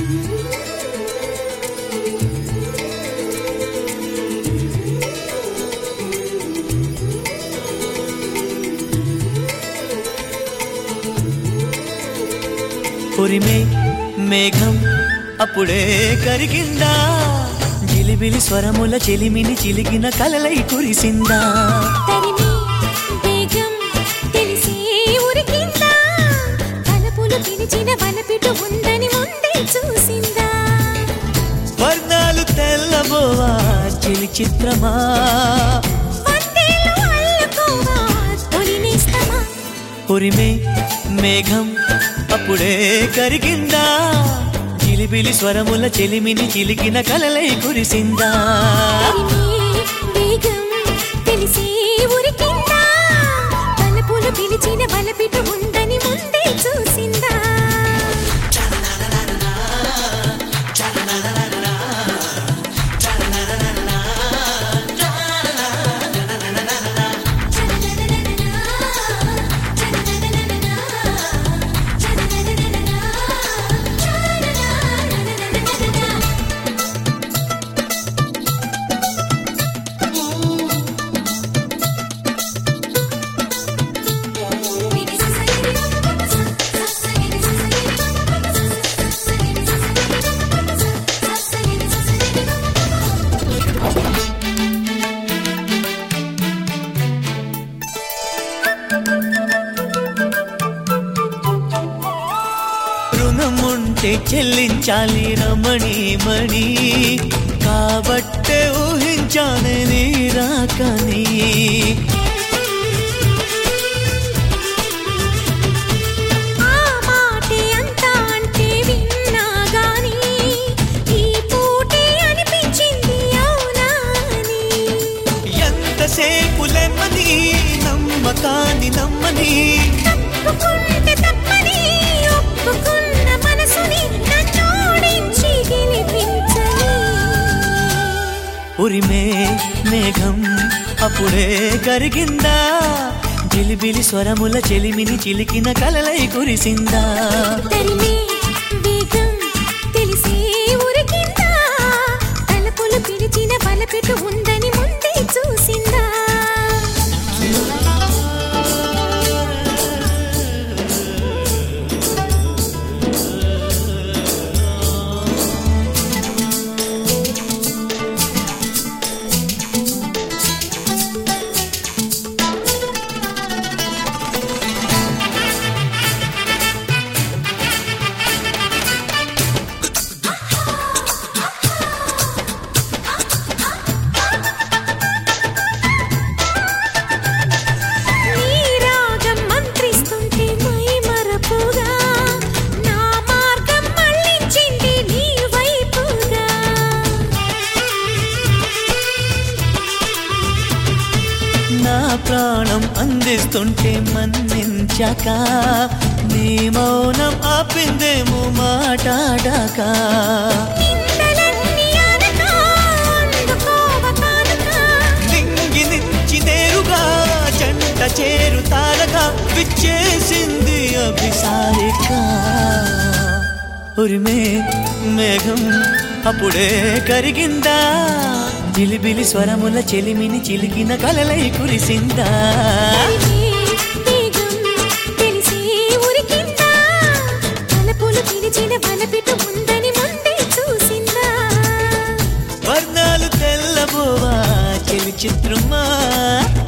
ఉరిమే మేఘం అప్పుడే కరిగిందా జిలిబిలి స్వరముల చెలిమిని చిలికిన కలలై కురిసిందా తరిమి వేగం తెలిసి ఉరికిందా తలపులు పిలిచిన వలపిటు ఉందని ముందే చూసిందా వర్ణాలు తెల్లబోవా చిలి చిత్రమా వందేలు అల్లుకోవా తొలినేస్తమా ఉరిమే మేఘం అప్పుడే కరిగిందా జిలిబిలి స్వరముల చెలిమిని చిలికిన కలలై కురిసిందా తరిమి వేగం తెలిసి ఉరికిందా తలపులు పిలిచిన వలపిటు ఉందని ముందే చూసిందా రుణముంటే చెల్లించాలి రమణి మణి కాబట్టే ఊహించాను నీ రాకని ఆ మాటే అంతా అంటే విన్నా గాని ఈ పూటే అనిపించింది అవునా అని ఎంతసేపు లెమ్మని నమ్మకాన్ని నమ్మని తప్పుకుంటే తప్పని ఒప్పుకున్న మనసుని నన్నోడించి గెలిపించని ఉరిమే మేఘం అప్పుడే కరిగిందా జిలిబిలి స్వరముల చెలిమిని చిలికిన కలలై కురిసిందా తరిమే వేగం తెలిసి ఉరికిందా తలపులు పిలిచిన బలపెట్టు ఉందని ముందే చూసిందా నీ రాగం మంత్రిస్తుంటే మై మరపుగా నా మార్గం మళ్ళించింది నీ వైపుగా నా ప్రాణం అందిస్తుంటే మన్నించాక నీ మౌనం ఆపిందేమో మాటాడాక నిందలన్నీ అనక అందుకోవ కానుక నింగి నుంచి నేరుగా జంట చేరుతారగా విచ్చేసింది అభిసారిక ఉరిమే మేఘం అప్పుడే కరిగిందా జిలిబిలి స్వరముల చెలిమిని చిలికిన కలలై కురిసిందా వేగం తెలిసి ఉరికిందా తలపులు పిలిచిన బలపిటు ఉందని ముందే చూసిందా వర్ణాలు తెల్లబోవా చెలి చిత్రమా